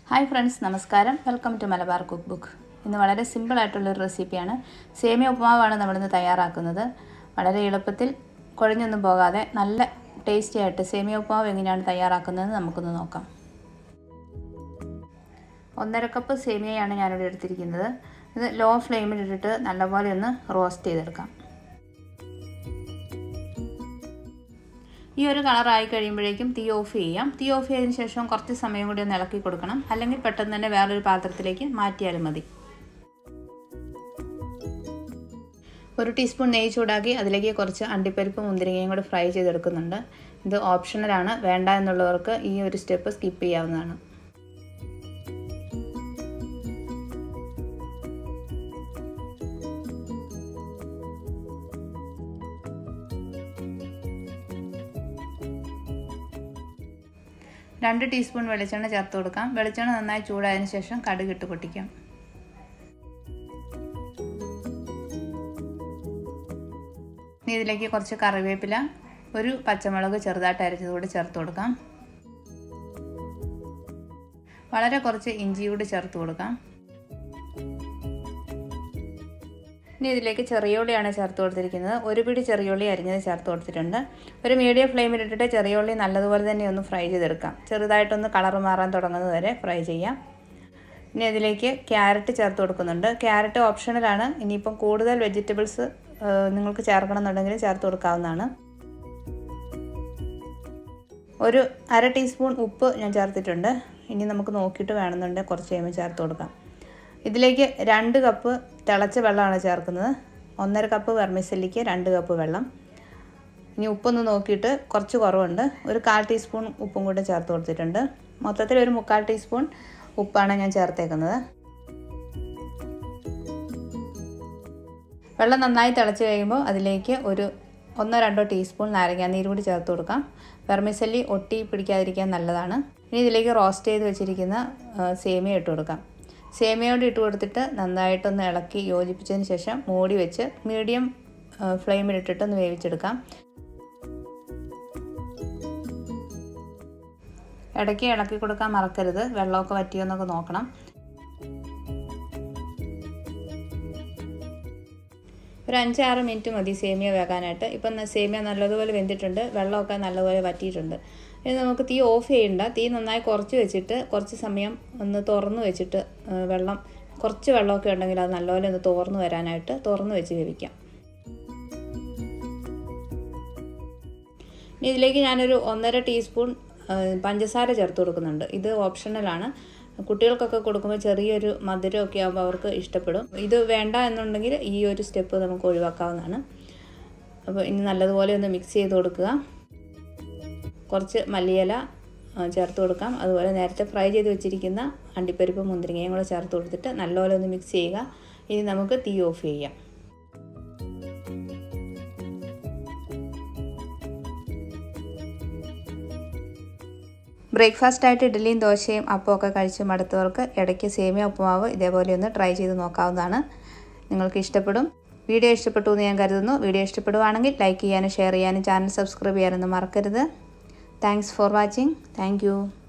hi friends നമസ്കാരം welcome to Malabar cook book ഇന്ന് വളരെ സിമ്പിളായിട്ടുള്ളൊരു റെസിപ്പിയാണ് സേമിയ ഉപ്പുമാവാണ് നമ്മളിന്ന് തയ്യാറാക്കുന്നത് വളരെ എളുപ്പത്തിൽ കുഴഞ്ഞൊന്നും പോകാതെ നല്ല ടേസ്റ്റി ആയിട്ട് സേമിയ ഉപ്പുമാവ് എങ്ങനെയാണ് തയ്യാറാക്കുന്നതെന്ന് നമുക്കൊന്ന് നോക്കാം ഒന്നര കപ്പ് സേമിയയാണ് ഞാനിവിടെ എടുത്തിരിക്കുന്നത് ഇത് ലോ ഫ്ലെയിമിൽ ഇട്ടിട്ട് നല്ലപോലെ ഒന്ന് റോസ്റ്റ് ചെയ്തെടുക്കാം ഈ ഒരു കളറായി കഴിയുമ്പോഴേക്കും തീ ഓഫ് ചെയ്യാം തീ ഓഫ് ചെയ്തതിന് ശേഷം കുറച്ച് സമയം കൂടി ഒന്ന് ഇളക്കി കൊടുക്കണം അല്ലെങ്കിൽ പെട്ടെന്ന് തന്നെ വേറൊരു പാത്രത്തിലേക്ക് മാറ്റിയാലും മതി ഒരു ടീസ്പൂൺ നെയ്യ് ചൂടാക്കി അതിലേക്ക് കുറച്ച് അണ്ടിപ്പരിപ്പ് മുന്തിരിങ്ങയും കൂടി ഫ്രൈ ചെയ്തെടുക്കുന്നുണ്ട് ഇത് ഓപ്ഷണലാണ് വേണ്ട എന്നുള്ളവർക്ക് ഈ ഒരു സ്റ്റെപ്പ് സ്കിപ്പ് ചെയ്യാവുന്നതാണ് രണ്ട് ടീസ്പൂൺ വെളിച്ചെണ്ണ ചേർത്ത് കൊടുക്കാം വെളിച്ചെണ്ണ നന്നായി ചൂടായതിനു ശേഷം കടുക് ഇട്ട് പൊട്ടിക്കാം ഇനി ഇതിലേക്ക് കുറച്ച് കറിവേപ്പില ഒരു പച്ചമുളക് ചെറുതായിട്ട് അരച്ചത് കൂടി ചേർത്ത് കൊടുക്കാം വളരെ കുറച്ച് ഇഞ്ചി കൂടി ചേർത്ത് കൊടുക്കാം ഇനി ഇതിലേക്ക് ചെറിയുള്ളിയാണ് ചേർത്ത് കൊടുത്തിരിക്കുന്നത് ഒരു പിടി ചെറിയുള്ളി അരിഞ്ഞത് ചേർത്ത് കൊടുത്തിട്ടുണ്ട് ഒരു മീഡിയം ഫ്ലെയിമിൽ ഇട്ടിട്ട് ചെറിയുള്ളി നല്ലതുപോലെ തന്നെ ഒന്ന് ഫ്രൈ ചെയ്തെടുക്കാം ചെറുതായിട്ടൊന്ന് കളർ മാറാൻ തുടങ്ങുന്നത് വരെ ഫ്രൈ ചെയ്യാം ഇനി അതിലേക്ക് ക്യാരറ്റ് ചേർത്ത് കൊടുക്കുന്നുണ്ട് ക്യാരറ്റ് ഓപ്ഷണലാണ് ഇനിയിപ്പം കൂടുതൽ വെജിറ്റബിൾസ് നിങ്ങൾക്ക് ചേർക്കണമെന്നുണ്ടെങ്കിൽ ചേർത്ത് കൊടുക്കാവുന്നതാണ് ഒരു അര ടീസ്പൂൺ ഉപ്പ് ഞാൻ ചേർത്തിട്ടുണ്ട് ഇനി നമുക്ക് നോക്കിയിട്ട് വേണമെന്നുണ്ടെങ്കിൽ കുറച്ച് കഴിയുമ്പോൾ ചേർത്ത് കൊടുക്കാം ഇതിലേക്ക് രണ്ട് കപ്പ് തിളച്ച വെള്ളമാണ് ചേർക്കുന്നത് ഒന്നര കപ്പ് വെർമിസല്ലിക്ക് രണ്ട് കപ്പ് വെള്ളം ഇനി ഉപ്പൊന്ന് നോക്കിയിട്ട് കുറച്ച് കുറവുണ്ട് ഒരു കാൽ ടീസ്പൂൺ ഉപ്പും കൂടെ ചേർത്ത് കൊടുത്തിട്ടുണ്ട് മൊത്തത്തിൽ ഒരു മുക്കാൽ ടീസ്പൂൺ ഉപ്പാണ് ഞാൻ ചേർത്തേക്കുന്നത് വെള്ളം നന്നായി തിളച്ച് കഴിയുമ്പോൾ അതിലേക്ക് ഒരു ഒന്നോ രണ്ടോ ടീസ്പൂൺ നാരങ്ങാനീര് കൂടി ചേർത്ത് കൊടുക്കാം വെർമിസല്ലി ഒട്ടി പിടിക്കാതിരിക്കാൻ നല്ലതാണ് ഇനി ഇതിലേക്ക് റോസ്റ്റ് ചെയ്ത് വെച്ചിരിക്കുന്ന സേമിയ ഇട്ട് കൊടുക്കാം സേമിയോട് ഇട്ട് കൊടുത്തിട്ട് നന്നായിട്ടൊന്ന് ഇളക്കി യോജിപ്പിച്ചതിന് ശേഷം മൂടി വെച്ച് മീഡിയം ഫ്ലെയിമിലിട്ടിട്ട് ഒന്ന് വേവിച്ചെടുക്കാം ഇടയ്ക്ക് ഇളക്കി കൊടുക്കാൻ മറക്കരുത് വെള്ളമൊക്കെ വറ്റിയോന്നൊക്കെ നോക്കണം ഒരു അഞ്ചാറ് മിനിറ്റ് മതി സേമിയ വേകാനായിട്ട് ഇപ്പം സേമിയ നല്ലതുപോലെ വെന്തിട്ടുണ്ട് വെള്ളമൊക്കെ നല്ലതുപോലെ വറ്റിയിട്ടുണ്ട് ഇനി നമുക്ക് തീ ഓഫ് ചെയ്യണ്ട തീ നന്നായി കുറച്ച് വെച്ചിട്ട് കുറച്ച് സമയം ഒന്ന് തുറന്ന് വെച്ചിട്ട് വെള്ളം കുറച്ച് വെള്ളമൊക്കെ ഉണ്ടെങ്കിൽ അത് നല്ലപോലെ ഒന്ന് തോർന്ന് വരാനായിട്ട് തുറന്ന് വെച്ച് വേവിക്കാം ഇനി ഇതിലേക്ക് ഞാനൊരു ഒന്നര ടീസ്പൂൺ പഞ്ചസാര ചേർത്ത് കൊടുക്കുന്നുണ്ട് ഇത് ഓപ്ഷണലാണ് കുട്ടികൾക്കൊക്കെ കൊടുക്കുമ്പോൾ ചെറിയൊരു മധുരമൊക്കെ ആകുമ്പോൾ അവർക്ക് ഇഷ്ടപ്പെടും ഇത് വേണ്ട എന്നുണ്ടെങ്കിൽ ഈ ഒരു സ്റ്റെപ്പ് നമുക്ക് ഒഴിവാക്കാവുന്നതാണ് അപ്പോൾ ഇനി നല്ലതുപോലെ ഒന്ന് മിക്സ് ചെയ്ത് കൊടുക്കുക കുറച്ച് മല്ലിയില ചേർത്ത് കൊടുക്കാം അതുപോലെ നേരത്തെ ഫ്രൈ ചെയ്ത് വെച്ചിരിക്കുന്ന അണ്ടിപ്പരിപ്പ് മുന്തിരിങ്ങയും കൂടെ ചേർത്ത് കൊടുത്തിട്ട് നല്ലപോലെ ഒന്ന് മിക്സ് ചെയ്യുക ഇനി നമുക്ക് തീ ഓഫ് ചെയ്യാം ബ്രേക്ക്ഫാസ്റ്റ് ആയിട്ട് ഇഡ്ഡലിയും ദോശയും അപ്പമൊക്കെ കഴിച്ച് മടുത്തവർക്ക് ഇടയ്ക്ക് സേമിയ ഉപ്പുമാവ് ഇതേപോലെ ഒന്ന് ട്രൈ ചെയ്ത് നോക്കാവുന്നതാണ് നിങ്ങൾക്ക് ഇഷ്ടപ്പെടും വീഡിയോ ഇഷ്ടപ്പെട്ടു എന്ന് ഞാൻ കരുതുന്നു വീഡിയോ ഇഷ്ടപ്പെടുവാണെങ്കിൽ ലൈക്ക് ചെയ്യാനും ഷെയർ ചെയ്യാനും ചാനൽ സബ്സ്ക്രൈബ് ചെയ്യാനൊന്നും മറക്കരുത് താങ്ക്സ് ഫോർ വാച്ചിങ് താങ്ക്